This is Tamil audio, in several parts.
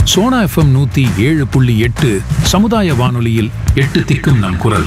சோனா எஃப்எம் நூத்தி ஏழு புள்ளி எட்டு சமுதாய வானொலியில் எட்டு திக்கும் நம் குரல்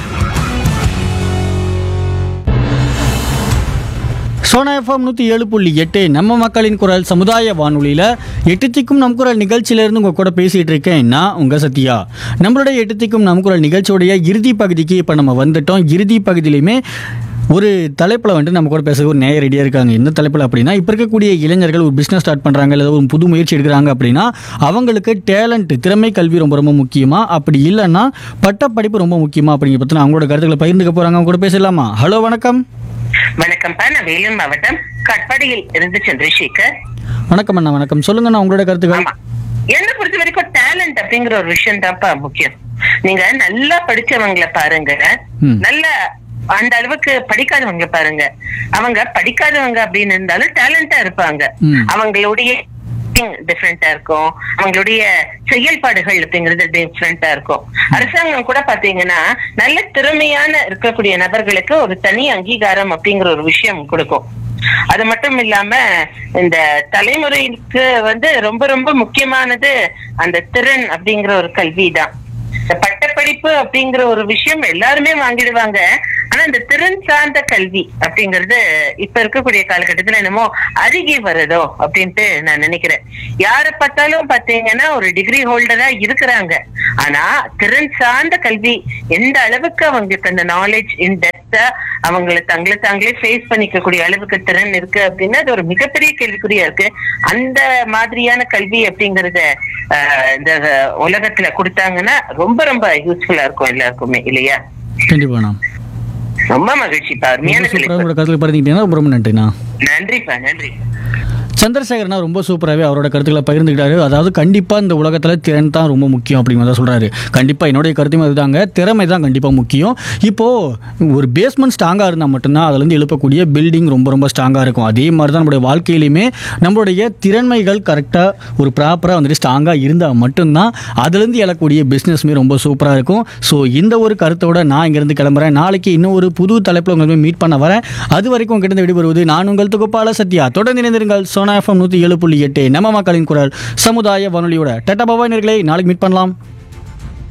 சோனா எஃப்எம் நூற்றி ஏழு புள்ளி எட்டு நம்ம மக்களின் குரல் சமுதாய வானொலியில் எட்டுத்திக்கும் நம் குரல் நிகழ்ச்சியிலேருந்து உங்கள் கூட பேசிகிட்டு இருக்கேன் நான் உங்கள் சத்யா நம்மளுடைய எட்டுத்திக்கும் நம் குரல் நிகழ்ச்சியோடைய இறுதி பகுதிக்கு இப்போ நம்ம வந்துட்டோம் இறுதி பகுதியிலையுமே ஒரு தலைப்பில் வந்துட்டு நம்ம கூட பேச ஒரு நேய ரெடியாக இருக்காங்க எந்த தலைப்பில் அப்படின்னா இப்போ இருக்கக்கூடிய இளைஞர்கள் ஒரு பிஸ்னஸ் ஸ்டார்ட் பண்ணுறாங்க இல்லை ஒரு புது முயற்சி எடுக்கிறாங்க அப்படின்னா அவங்களுக்கு டேலண்ட் திறமை கல்வி ரொம்ப ரொம்ப முக்கியமாக அப்படி இல்லைன்னா பட்டப்படிப்பு ரொம்ப முக்கியமாக அப்படிங்கிற பற்றின அவங்களோட கருத்துக்களை பகிர்ந்துக்க போகிறாங்க அவங்க கூட பேசலாமா ஹலோ வணக்கம் வணக்கம்ப்பா நான் வேலூர் மாவட்டம் கட்பாடியில் இருந்து சந்திரசேகர் வணக்கம் அண்ணா வணக்கம் சொல்லுங்க அண்ணா உங்களோட கருத்துக்கள் ஆமா என்ன பொறுத்த வரைக்கும் டேலண்ட் அப்படிங்கிற ஒரு விஷயம் தான்ப்பா முக்கியம் நீங்க நல்லா படிச்சவங்கள பாருங்க ம். நல்ல அந்த அளவுக்கு படிக்காதவங்க பாருங்க அவங்க படிக்காதவங்க அப்படின்னு இருந்தாலும் டேலண்டா இருப்பாங்க ம். அவங்களுடைய டிஃப்ரெண்டா இருக்கும் அவங்களுடைய செயல்பாடுகள் அப்படிங்கிறது டிஃப்ரெண்டா இருக்கும் அரசாங்கம் கூட பாத்தீங்கன்னா நல்ல திறமையான இருக்கக்கூடிய நபர்களுக்கு ஒரு தனி அங்கீகாரம் அப்படிங்கிற ஒரு விஷயம் கொடுக்கும் அது மட்டும் இல்லாம இந்த தலைமுறைக்கு வந்து ரொம்ப ரொம்ப முக்கியமானது அந்த திறன் அப்படிங்கிற ஒரு கல்வி தான் இந்த பட்டப்படிப்பு அப்படிங்கிற ஒரு விஷயம் எல்லாருமே வாங்கிடுவாங்க ஆனா இந்த திறன் சார்ந்த கல்வி அப்படிங்கிறது இப்ப இருக்கக்கூடிய காலகட்டத்துல என்னமோ அருகே வருதோ அப்படின்ட்டு நான் நினைக்கிறேன் யார பார்த்தாலும் பாத்தீங்கன்னா ஒரு டிகிரி ஹோல்டரா இருக்கிறாங்க ஆனா திறன் சார்ந்த கல்வி எந்த அளவுக்கு அவங்களுக்கு அந்த நாலேஜ் இன் டெப்தா அவங்கள தங்களை தாங்களே ஃபேஸ் பண்ணிக்கக்கூடிய அளவுக்கு திறன் இருக்கு அப்படின்னா அது ஒரு மிகப்பெரிய கேள்விக்குறியா இருக்கு அந்த மாதிரியான கல்வி அப்படிங்கறத ஆஹ், இந்த உலகத்துல கொடுத்தாங்கன்னா ரொம்ப ரொம்ப யூஸ்ஃபுல்லா இருக்கும் எல்லாருக்குமே இல்லையா கண்டிப்பாண்ணா ரொம்ப மகிழ்ச்சிப்பா அருமையான சூப்பராக தலைப்பு உங்களோட கருத்துக்கள் பகிர்ந்துக்கிட்டீங்கன்னா ரொம்ப ரொம்ப நன்றிண்ணா நன்றிப்பா நன்றி சந்திரசேகரனா ரொம்ப சூப்பராகவே அவரோட கருத்துக்களை பகிர்ந்துக்கிட்டாரு அதாவது கண்டிப்பாக இந்த உலகத்தில் திறன் தான் ரொம்ப முக்கியம் அப்படிங்கிறத சொல்கிறாரு கண்டிப்பாக என்னுடைய கருத்துமே அதுதாங்க திறமை தான் கண்டிப்பாக முக்கியம் இப்போது ஒரு பேஸ்மெண்ட் ஸ்ட்ராங்காக இருந்தால் மட்டும்தான் அதுலேருந்து எழுப்பக்கூடிய பில்டிங் ரொம்ப ரொம்ப ஸ்ட்ராங்காக இருக்கும் அதே மாதிரி தான் நம்மளுடைய வாழ்க்கையிலையுமே நம்மளுடைய திறமைகள் கரெக்டாக ஒரு ப்ராப்பராக வந்துட்டு ஸ்ட்ராங்காக இருந்தால் மட்டும்தான் அதுலேருந்து எழக்கூடிய பிஸ்னஸ்மே ரொம்ப சூப்பராக இருக்கும் ஸோ இந்த ஒரு கருத்தோட நான் இங்கேருந்து கிளம்புறேன் நாளைக்கு இன்னும் ஒரு புது தலைப்பில் உங்களை மீட் பண்ண வரேன் அது வரைக்கும் உங்ககிட்ட விடுபடுவது நான் உங்கள் தொகுப்பாளர் சத்யா தொடர்ந்து இணைந்திருங்கள் சோனா எஃப்எம் நூற்றி ஏழு புள்ளி எட்டு நம்ம மக்களின் குரல் சமுதாய வானொலியோட டட்டா பவாய் நேயர்களே நாளைக்கு மீட் பண்ணலாம்